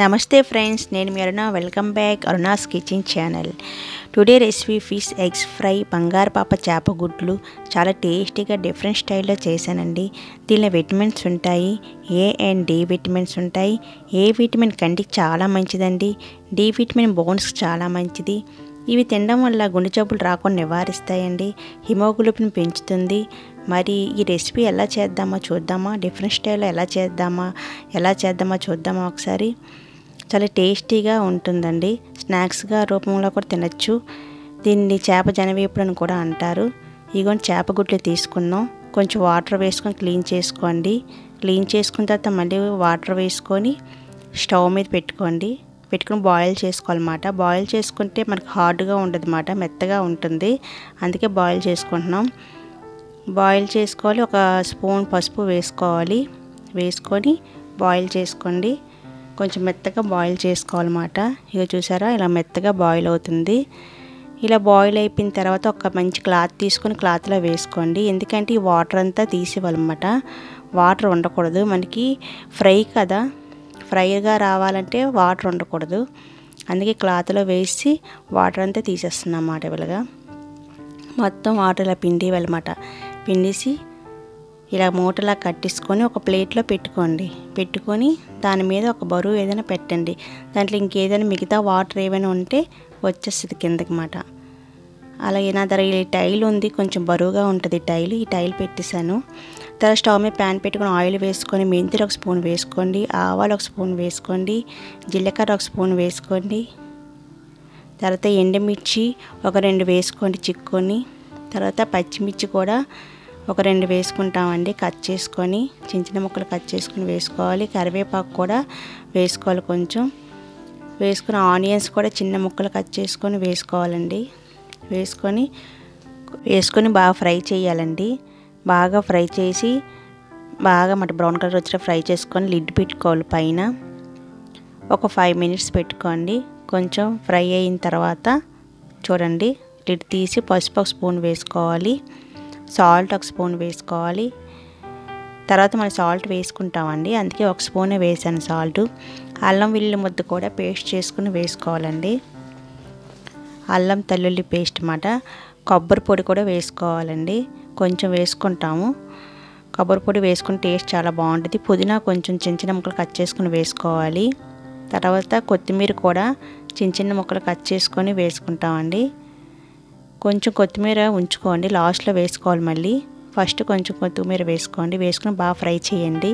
నమస్తే ఫ్రెండ్స్ నేను మీ Aruna welcome back Aruna's kitchen channel today recipe fish eggs fry బంగారు పాప చేప గుడ్లు చాలా టేస్టీగా డిఫరెంట్ స్టైల్లో చేశానండి దీనిలో విటమిన్స్ ఉంటాయి ఏ అండ్ డి విటమిన్స్ ఉంటాయి ఏ విటమిన్ కంటికి చాలా మంచిదండి డి విటమిన్ బోన్స్కి చాలా మంచిది ఇవి తినడం వల్ల గుండె జబ్బులు రాకుండా నివారిస్తాయండి హిమోగ్లోబిన్ పెంచుతుంది మరి ఈ రెసిపీ ఎలా చేద్దామో చూద్దామా డిఫరెంట్ స్టైల్లో ఎలా చేద్దామా ఎలా చేద్దామో చూద్దామా ఒకసారి చాలా టేస్టీగా ఉంటుందండి స్నాక్స్గా రూపంలో కూడా తినచ్చు దీన్ని చేప జనవేపుడు అని కూడా అంటారు ఇగోండి చేప గుడ్లు తీసుకున్నాం కొంచెం వాటర్ వేసుకొని క్లీన్ చేసుకోండి క్లీన్ చేసుకున్న తర్వాత మళ్ళీ వాటర్ వేసుకొని స్టవ్ మీద పెట్టుకోండి పెట్టుకుని బాయిల్ చేసుకోవాలన్నమాట బాయిల్ చేసుకుంటే మనకు హార్డ్గా ఉండదు అన్నమాట మెత్తగా ఉంటుంది అందుకే బాయిల్ చేసుకుంటున్నాం బాయిల్ చేసుకోవాలి ఒక స్పూన్ పసుపు వేసుకోవాలి వేసుకొని బాయిల్ చేసుకోండి కొంచెం మెత్తగా బాయిల్ చేసుకోవాలన్నమాట ఇక చూసారా ఇలా మెత్తగా బాయిల్ అవుతుంది ఇలా బాయిల్ అయిపోయిన తర్వాత ఒక మంచి క్లాత్ తీసుకొని క్లాత్లో వేసుకోండి ఎందుకంటే ఈ వాటర్ అంతా తీసేవాళ్ళమాట వాటర్ ఉండకూడదు మనకి ఫ్రై కదా ఫ్రైగా రావాలంటే వాటర్ ఉండకూడదు అందుకే క్లాత్లో వేసి వాటర్ అంతా తీసేస్తున్నాం అన్నమాట ఇలాగా మొత్తం వాటర్ ఇలా పిండి వెళ్ళమాట పిండేసి ఇలా మూటలా కట్టేసుకొని ఒక ప్లేట్లో పెట్టుకోండి పెట్టుకొని దాని మీద ఒక బరువు ఏదైనా పెట్టండి దాంట్లో ఇంకేదైనా మిగతా వాటర్ ఏమైనా ఉంటే వచ్చేస్తుంది కిందకి మాట అలాగే నా దగ్గర ఈ టైల్ ఉంది కొంచెం బరువుగా ఉంటుంది టైల్ ఈ టైల్ పెట్టేశాను తర్వాత స్టవ్ మీద ప్యాన్ పెట్టుకొని ఆయిల్ వేసుకొని మెంతులు ఒక స్పూన్ వేసుకోండి ఆవాలు ఒక స్పూన్ వేసుకోండి జీలకర్ర ఒక స్పూన్ వేసుకోండి తర్వాత ఎండుమిర్చి ఒక రెండు వేసుకోండి చిక్కుని తర్వాత పచ్చిమిర్చి కూడా ఒక రెండు వేసుకుంటామండి కట్ చేసుకొని చిన్న చిన్న ముక్కలు కట్ చేసుకొని వేసుకోవాలి కరివేపాకు కూడా వేసుకోవాలి కొంచెం వేసుకుని ఆనియన్స్ కూడా చిన్న ముక్కలు కట్ చేసుకొని వేసుకోవాలండి వేసుకొని వేసుకొని బాగా ఫ్రై చేయాలండి బాగా ఫ్రై చేసి బాగా మట బ్రౌన్ కలర్ వచ్చి ఫ్రై చేసుకొని లిడ్ పెట్టుకోవాలి పైన ఒక ఫైవ్ మినిట్స్ పెట్టుకోండి కొంచెం ఫ్రై అయిన తర్వాత చూడండి లిడ్ తీసి పసుపు ఒక స్పూన్ వేసుకోవాలి సాల్ట్ ఒక స్పూన్ వేసుకోవాలి తర్వాత మనం సాల్ట్ వేసుకుంటామండి అందుకే ఒక స్పూనే వేసాను సాల్ట్ అల్లం వెల్లుల్లి ముద్ద కూడా పేస్ట్ చేసుకుని వేసుకోవాలండి అల్లం తెల్లుల్లి పేస్ట్ అన్నమాట కొబ్బరి పొడి కూడా వేసుకోవాలండి కొంచెం వేసుకుంటాము కొబ్బరి పొడి వేసుకుని టేస్ట్ చాలా బాగుంటుంది పుదీనా కొంచెం చిన్న చిన్న ముక్కలు కట్ చేసుకుని వేసుకోవాలి తర్వాత కొత్తిమీర కూడా చిన్న చిన్న ముక్కలు కట్ చేసుకొని వేసుకుంటామండి కొంచెం కొత్తిమీర ఉంచుకోండి లాస్ట్లో వేసుకోవాలి మళ్ళీ ఫస్ట్ కొంచెం కొత్తిమీర వేసుకోండి వేసుకుని బాగా ఫ్రై చేయండి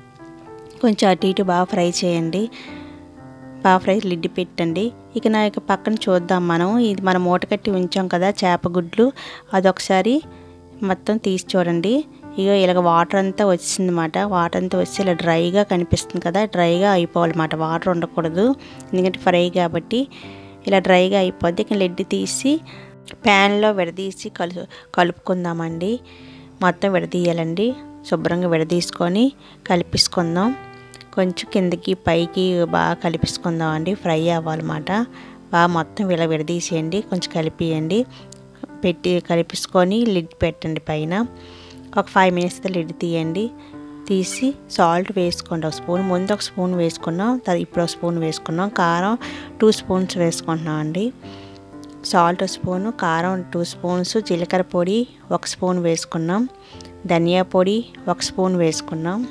కొంచెం అటు ఇటు బాగా ఫ్రై చేయండి బాగా ఫ్రై లిడ్ పెట్టండి ఇక నా యొక్క పక్కన చూద్దాం మనం ఇది మనం మూట కట్టి ఉంచాం కదా చేప గుడ్లు అదొకసారి మొత్తం తీసి చూడండి ఇక ఇలాగ వాటర్ అంతా వచ్చిందన్నమాట వాటర్ అంతా వచ్చి ఇలా డ్రైగా కనిపిస్తుంది కదా డ్రైగా అయిపోవాలన్నమాట వాటర్ ఉండకూడదు ఎందుకంటే ఫ్రై కాబట్టి ఇలా డ్రైగా అయిపోద్ది ఇక లెడ్ తీసి ప్యాన్లో విడదీసి కలు కలుపుకుందామండి మొత్తం విడదీయాలండి శుభ్రంగా విడదీసుకొని కలిపేసుకుందాం కొంచెం కిందకి పైకి బాగా కలిపేసుకుందాం అండి ఫ్రై అవ్వాలన్నమాట బాగా మొత్తం ఇలా విడదీసేయండి కొంచెం కలిపియండి పెట్టి కలిపేసుకొని లిడ్ పెట్టండి పైన ఒక ఫైవ్ మినిట్స్ లిడ్ తీయండి తీసి సాల్ట్ వేసుకోండి ఒక స్పూన్ ముందు ఒక స్పూన్ వేసుకున్నాం ఇప్పుడు ఒక స్పూన్ వేసుకున్నాం కారం టూ స్పూన్స్ వేసుకుంటున్నాం అండి సాల్ట్ స్పూను కారం టూ స్పూన్స్ జీలకర్ర పొడి ఒక స్పూన్ వేసుకున్నాం ధనియా పొడి ఒక స్పూన్ వేసుకున్నాం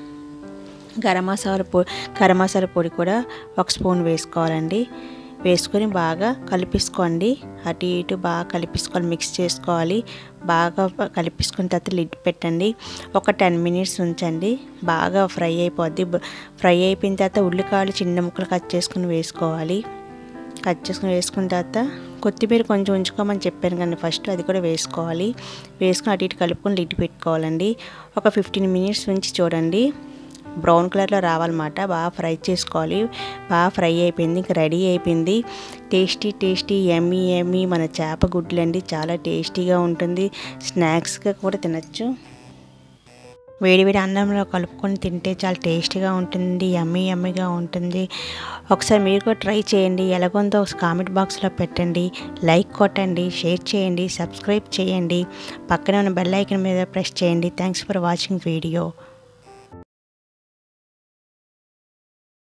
గరం మసాలా పొడి గరం మసాలా పొడి కూడా ఒక స్పూన్ వేసుకోవాలండి వేసుకొని బాగా కలిపేసుకోండి అటు ఇటు బాగా కలిపేసుకోవాలి మిక్స్ చేసుకోవాలి బాగా కలిపేసుకున్న తర్వాత లిడ్ పెట్టండి ఒక టెన్ మినిట్స్ ఉంచండి బాగా ఫ్రై అయిపోద్ది ఫ్రై అయిపోయిన తర్వాత ఉల్లికాయలు చిన్న ముక్కలు కట్ చేసుకుని వేసుకోవాలి కట్ చేసుకుని వేసుకున్న తర్వాత కొత్తిమీర కొంచెం ఉంచుకోమని చెప్పాను కానీ ఫస్ట్ అది కూడా వేసుకోవాలి వేసుకుని అటు ఇటు కలుపుకొని లిడ్ పెట్టుకోవాలండి ఒక ఫిఫ్టీన్ మినిట్స్ ఉంచి చూడండి బ్రౌన్ కలర్లో రావాలన్నమాట బాగా ఫ్రై చేసుకోవాలి బాగా ఫ్రై అయిపోయింది ఇంకా రెడీ అయిపోయింది టేస్టీ టేస్టీ ఎమ్మీ ఎమ్మీ మన చేప గుడ్లు అండి చాలా టేస్టీగా ఉంటుంది స్నాక్స్గా కూడా తినచ్చు వేడివేడి అన్నంలో కలుపుకొని తింటే చాలా టేస్టీగా ఉంటుంది యమ్మీ యమ్మీగా ఉంటుంది ఒకసారి మీరు కూడా ట్రై చేయండి ఎలాగుందో కామెంట్ బాక్స్లో పెట్టండి లైక్ కొట్టండి షేర్ చేయండి సబ్స్క్రైబ్ చేయండి పక్కనే ఉన్న బెల్ ఐకన్ మీద ప్రెస్ చేయండి థ్యాంక్స్ ఫర్ వాచింగ్ వీడియో